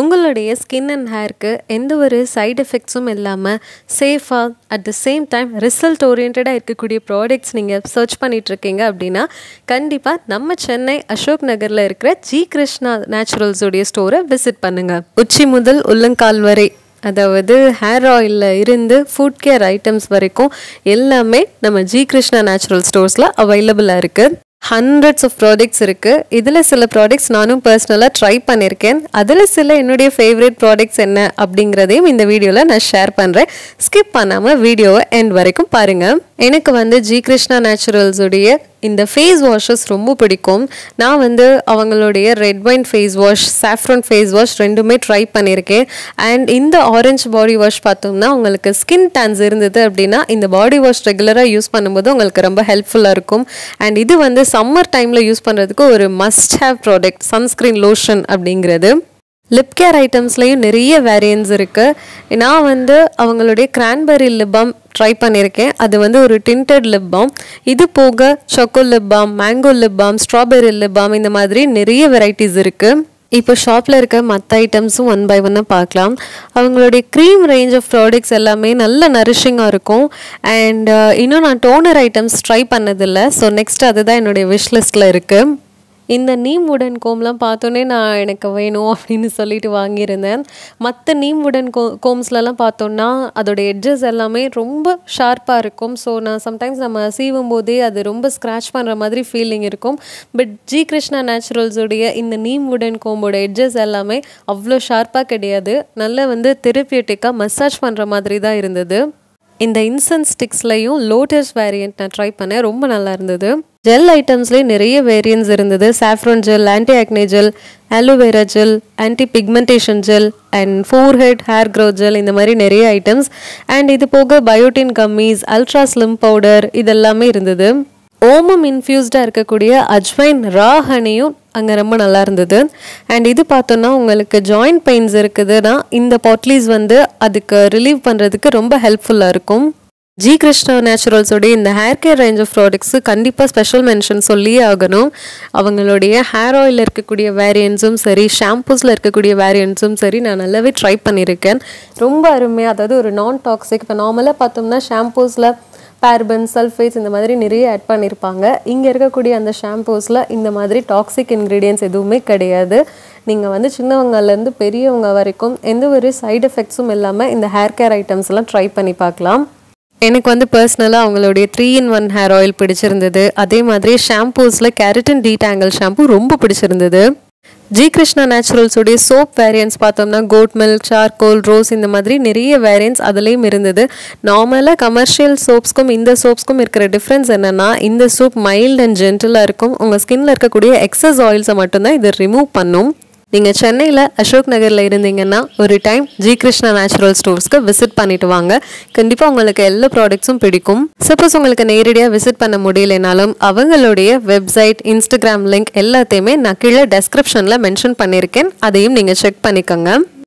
உங்களுடைய skin and ஹேருக்கு எந்த ஒரு சைடு எஃபெக்ட்ஸும் இல்லாமல் சேஃபாக at the same time result ஓரியன்டாக இருக்கக்கூடிய ப்ராடக்ட்ஸ் நீங்கள் சர்ச் பண்ணிகிட்ருக்கீங்க அப்படின்னா கண்டிப்பாக நம்ம சென்னை அசோக் நகரில் இருக்கிற ஜி கிருஷ்ணா நேச்சுரல்ஸோடைய ஸ்டோரை விசிட் பண்ணுங்கள் உச்சி முதல் உள்ளங்கால் வரை அதாவது ஹேர் ஆயிலில் இருந்து ஃபுட் கேர் ஐட்டம்ஸ் வரைக்கும் எல்லாமே நம்ம ஜி கிருஷ்ணா நேச்சுரல் ஸ்டோர்ஸில் அவைலபிளாக இருக்குது ஹண்ட்ரட்ஸ் ஆஃப் ப்ராடக்ட்ஸ் இருக்குது இதில் சில ப்ராடக்ட்ஸ் நானும் பர்சனலாக ட்ரை பண்ணியிருக்கேன் அதில் சில என்னுடைய ஃபேவரட் ப்ராடக்ட்ஸ் என்ன அப்படிங்கிறதையும் இந்த வீடியோவில் நான் ஷேர் பண்ணுறேன் ஸ்கிப் பண்ணாமல் வீடியோவை எண்ட் வரைக்கும் பாருங்கள் எனக்கு வந்து ஜி கிருஷ்ணா நேச்சுரல்ஸுடைய இந்த ஃபேஸ் வாஷஸ் ரொம்ப பிடிக்கும் நான் வந்து அவங்களுடைய red wine face wash saffron face wash ரெண்டுமே ட்ரை பண்ணியிருக்கேன் அண்ட் இந்த ஆரஞ்சு பாடி வாஷ் பார்த்தோம்னா உங்களுக்கு ஸ்கின் டேன்ஸ் இருந்தது அப்படின்னா இந்த பாடி வாஷ் ரெகுலராக யூஸ் பண்ணும்போது உங்களுக்கு ரொம்ப ஹெல்ப்ஃபுல்லாக இருக்கும் அண்ட் இது வந்து சம்மர் டைமில் யூஸ் பண்ணுறதுக்கு ஒரு must have product sunscreen lotion அப்படிங்கிறது லிப் கேர் ஐட்டம்ஸ்லேயும் நிறைய வேரியன்ஸ் இருக்குது நான் வந்து அவங்களுடைய கிரான்பெரி லிப் பாம் ட்ரை பண்ணியிருக்கேன் அது வந்து ஒரு டிண்டட் லிப் பாம் இது போக choco lip balm mango lip balm strawberry lip balm இந்த மாதிரி நிறைய வெரைட்டிஸ் இருக்குது இப்போ ஷாப்பில் இருக்க மற்ற ஐட்டம்ஸும் ஒன் பை ஒன்னாக பார்க்கலாம் அவங்களுடைய க்ரீம் ரேஞ்ச் ஆஃப் ப்ராடக்ட்ஸ் எல்லாமே நல்ல நரிஷிங்காக இருக்கும் அண்ட் இன்னும் நான் டோனர் ஐட்டம்ஸ் ட்ரை பண்ணதில்லை ஸோ நெக்ஸ்ட் அதுதான் என்னுடைய விஷ் லிஸ்ட்டில் இருக்குது இந்த நீம் உடன் கோம்லாம் பார்த்தோன்னே நான் எனக்கு வேணும் அப்படின்னு சொல்லிட்டு வாங்கியிருந்தேன் மற்ற நீம் உடன் கோ கோம்ஸ்லலாம் பார்த்தோன்னா அதோட எட்ஜஸ் எல்லாமே ரொம்ப ஷார்ப்பாக இருக்கும் ஸோ நான் சம்டைம்ஸ் நம்ம சீவும் போதே அது ரொம்ப ஸ்க்ராச் பண்ணுற மாதிரி ஃபீலிங் இருக்கும் பட் ஜி கிருஷ்ணா நேச்சுரல்ஸுடைய இந்த நீம் உடன் கோம்போட எட்ஜஸ் எல்லாமே அவ்வளோ ஷார்ப்பாக கிடையாது நல்லா வந்து தெரப்பியூட்டிக்காக மசாஜ் பண்ணுற மாதிரி தான் இருந்தது இந்த இன்சென்ஸ் ஸ்டிக்ஸ்லையும் லோட்டஸ் வேரியண்ட் நான் ட்ரை பண்ணேன் ரொம்ப நல்லா இருந்தது ஜெல் ஐட்டம்ஸ்லேயே நிறைய வேரியன்ஸ் இருந்தது saffron gel anti acne gel aloe vera gel anti pigmentation gel and forehead hair grow gel இந்த மாதிரி நிறைய ஐட்டம்ஸ் அண்ட் இது போக biotin gummies ultra slim powder இதெல்லாமே இருந்தது ஓமம் இன்ஃப்யூஸ்டாக இருக்கக்கூடிய அஜ்வைன் ரா ஹனியும் அங்கே ரொம்ப நல்லா இருந்தது அண்ட் இது பார்த்தோன்னா உங்களுக்கு ஜாயிண்ட் பெயின்ஸ் இருக்குதுன்னா இந்த பாட்லீஸ் வந்து அதுக்கு ரிலீவ் பண்ணுறதுக்கு ரொம்ப ஹெல்ப்ஃபுல்லாக இருக்கும் ஜி கிருஷ்ணா நேச்சுரல்ஸோடைய இந்த hair care range of products கண்டிப்பாக ஸ்பெஷல் மென்ஷன் சொல்லியே ஆகணும் அவங்களுடைய ஹேர் ஆயிலில் இருக்கக்கூடிய வேரியன்ஸும் சரி ஷாம்பூஸில் இருக்கக்கூடிய வேரியன்ஸும் சரி நான் நல்லாவே ட்ரை பண்ணியிருக்கேன் ரொம்ப அருமையாக அதாவது ஒரு நான் டாக்ஸிக் இப்போ நார்மலாக பார்த்தோம்னா ஷாம்பூஸில் பேர்பன் சல்ஃபேட்ஸ் இந்த மாதிரி நிறைய ஆட் பண்ணியிருப்பாங்க இங்கே இருக்கக்கூடிய அந்த ஷாம்பூஸில் இந்த மாதிரி டாக்ஸிக் இன்க்ரீடியன்ஸ் எதுவுமே கிடையாது நீங்கள் வந்து சின்னவங்கலேருந்து பெரியவங்க வரைக்கும் எந்த ஒரு சைடு எஃபெக்ட்ஸும் இல்லாமல் இந்த ஹேர் கேர் ஐட்டம்ஸ்லாம் ட்ரை பண்ணி பார்க்கலாம் எனக்கு வந்து பர்சனலாக அவங்களுடைய three in one hair oil பிடிச்சிருந்தது அதே மாதிரி ஷாம்பூஸில் கேரட்டின் டீடாங்கிள் ஷாம்பூ ரொம்ப பிடிச்சிருந்தது ஜி கிருஷ்ணா நேச்சுரல்ஸுடைய சோப் வேரியன்ஸ் பார்த்தோம்னா கோட் மில்க் சார்கோல் ரோஸ் இந்த மாதிரி நிறைய வேரியன்ஸ் அதுலேயும் இருந்தது நார்மலாக கமர்ஷியல் சோப்ஸ்க்கும் இந்த சோப்ஸ்க்கும் இருக்கிற டிஃப்ரென்ஸ் என்னென்னா இந்த சோப் மைல்ட் அண்ட் ஜென்டிலாக இருக்கும் உங்கள் ஸ்கின்ல இருக்கக்கூடிய எக்ஸஸ் ஆயில்ஸை மட்டும்தான் இது ரிமூவ் பண்ணும் நீங்கள் சென்னையில் அசோக் நகரில் இருந்தீங்கன்னா ஒரு டைம் ஜி கிருஷ்ணா நேச்சுரல் ஸ்டோர்ஸ்க்கு விசிட் பண்ணிட்டு வாங்க கண்டிப்பாக உங்களுக்கு எல்லா ப்ராடக்ட்ஸும் பிடிக்கும் சப்போஸ் உங்களுக்கு நேரடியாக விசிட் பண்ண முடியலனாலும் அவங்களுடைய வெப்சைட் இன்ஸ்டாகிராம் லிங்க் எல்லாத்தையுமே நான் கீழே டெஸ்கிரிப்ஷனில் மென்ஷன் பண்ணியிருக்கேன் அதையும் நீங்கள் செக் பண்ணிக்கோங்க